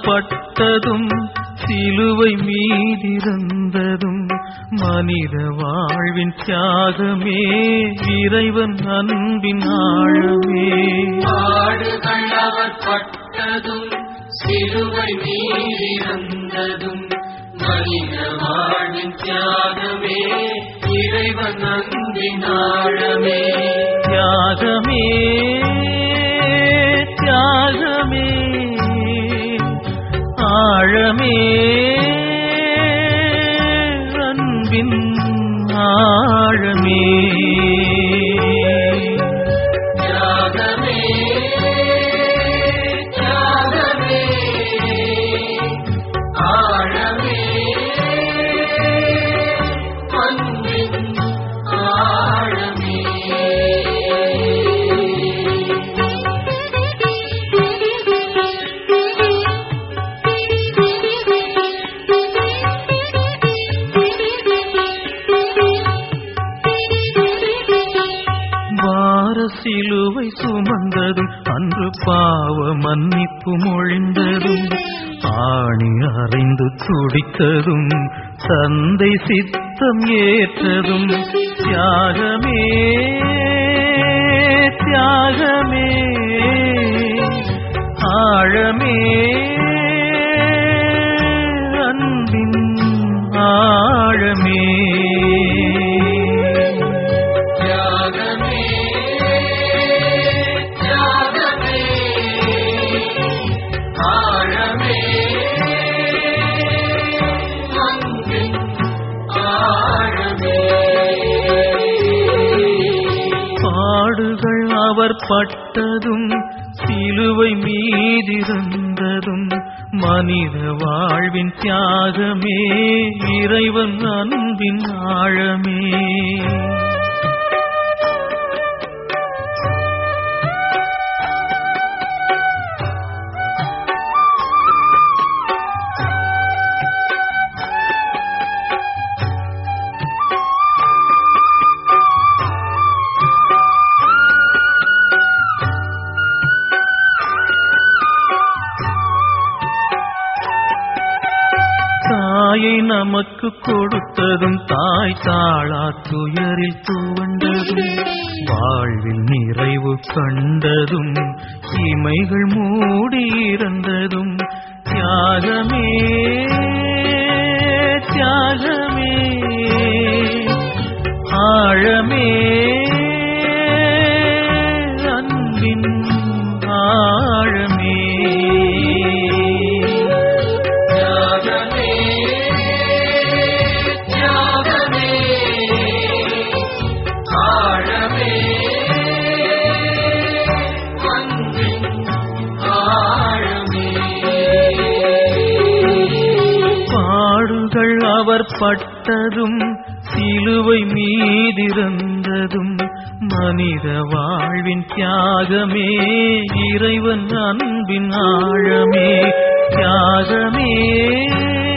பட்டதும் சிலுவை மீதிருந்ததும் மனித வாழ்வின் தியாகமே இறைவன் அன்பின் ஆழமே பாடுகள் அவர் பட்டதும் சிலுவை மீறிருந்ததும் மனித வாழ்வின் தியாகமே இறைவன் அன்பின் ஆழமே தியாகமே தியாகமே ஆழமே அன்பின் ஆழமே தியாகமே தியாகமே ஆழமே அன்பின் ஆழமே வார சிலுவை சுமந்ததும் அன்று பாவ மன்னிப்பு மொழிந்ததும் ஆணி அறைந்து துடித்ததும் தந்தை சித்தம் ஏற்றதும் தியாகமே தியாகமே ஆழமே அன்பின் ஆழமே தியாகமே தியாகமே ஆழமே அன்பின் ஆழமே பாடுகள் அவர் பட்டதும் சிலுவை மீதிருந்ததும் மனித வாழ்வின் தியாகமே இறைவன் அன்பின் ஆழமே தாயை நமக்கு கொடுத்ததும் தாய் தாளா துயரில் துவண்டதும் வாழ்வில் நிறைவு கண்டதும் இமைகள் மூடி இறந்ததும் தியாகமே தியாகமே ஆழமே அன்பின் ஆழமே தியாகமே தியாகமே ஆழமே அன்பின் ஆழமே பாடுகள் அவர் பட்டதும் சிலுவை மீதிருந்ததும் மனித வாழ்வின் தியாகமே இறைவன் அன்பின் ஆழமே தியாகமே